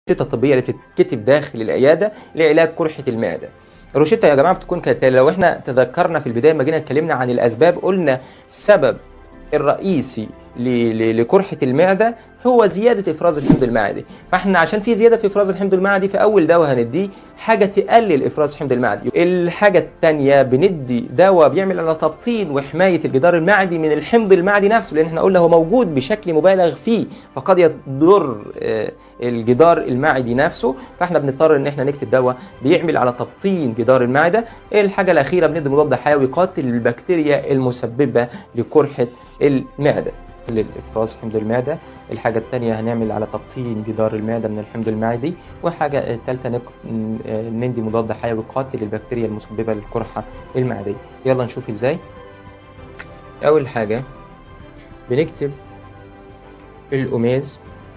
الروشته الطبيه اللي بتتكتب داخل العياده لعلاج قرحه المعده الروشته يا جماعه بتكون كانت لو احنا تذكرنا في البدايه لما جينا اتكلمنا عن الاسباب قلنا السبب الرئيسي ل- ل- لقرحه المعده هو زياده افراز الحمض المعدي فاحنا عشان في زياده في افراز الحمض المعدي فاول دواء هنديه حاجه تقلل افراز الحمض المعدي الحاجه الثانيه بندي دواء بيعمل على تبطين وحمايه الجدار المعدي من الحمض المعدي نفسه لان احنا قلنا هو موجود بشكل مبالغ فيه فقد يضر آه، الجدار المعدي نفسه فاحنا بنضطر ان احنا نكتب دواء بيعمل على تبطين جدار المعده الحاجه الاخيره بندي مضاد حيوي قاتل البكتيريا المسببه لقرحه المعده للافراز حمض المعده الحاجه الثانيه هنعمل على تبطين جدار المعده من الحمض المعدي وحاجه الثالثه ندي مضاد حيوي قاتل البكتيريا المسببه للقرحه المعديه يلا نشوف ازاي اول حاجه بنكتب الأوميز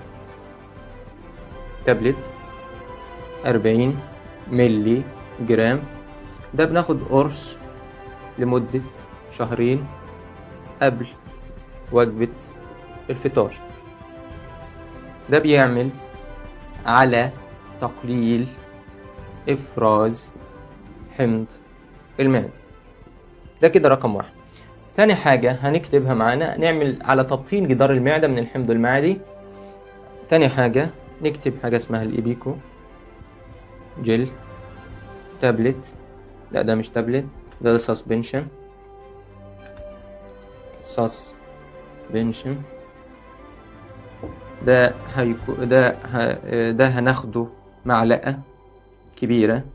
تابلت 40 ملي جرام ده بناخد قرص لمدة شهرين قبل وجبة الفطار ده بيعمل على تقليل إفراز حمض المعدة ده كده رقم واحد تاني حاجة هنكتبها معانا نعمل على تبطين جدار المعدة من الحمض المعدي تاني حاجة نكتب حاجة اسمها الإيبيكو جل تابلت لا ده مش تابلت ده سسبنشن سسبنشن ده هيكو ده ه... ده هناخده معلقة كبيرة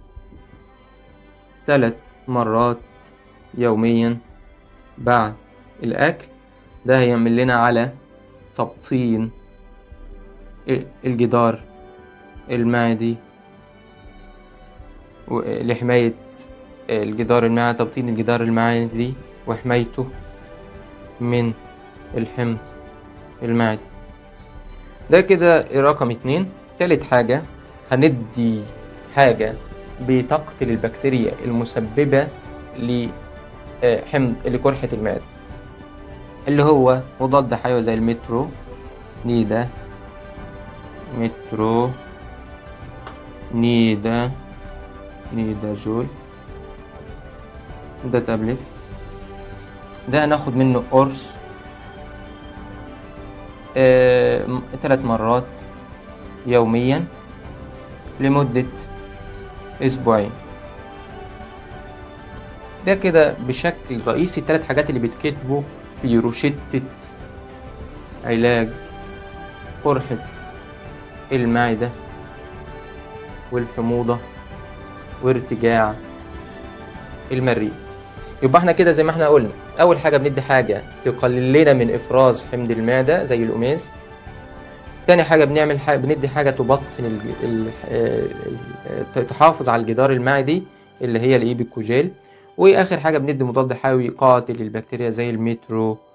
ثلاث مرات يوميا بعد الأكل ده هيعمل لنا على تبطين الجدار المعدي و- لحماية الجدار المعدي تبطين الجدار المعدي وحمايته من الحمض المعدي ده كده رقم اتنين تالت حاجة هندي حاجة بتقتل البكتيريا المسببة لحمض لقرحة المعدة اللي هو مضاد حيوي زي المترو نيدا مترو نيدا نيدازول ده تابلت ده هناخد منه قرص آه م- تلات مرات يوميا لمدة أسبوعين ده كده بشكل رئيسي التلات حاجات اللي بيتكتبوا في روشتة علاج قرحة المعدة والحموضة وارتجاع المريء يبقى احنا كده زي ما احنا قلنا اول حاجه بندي حاجه تقلل لنا من افراز حمض المعده زي الاوميز تاني حاجه بنعمل حاجة بندي حاجه تبطن ال... ال... ال... تحافظ على الجدار المعدي اللي هي الايبيكوجيل واخر حاجه بندي مضاد حيوي قاتل للبكتيريا زي الميترو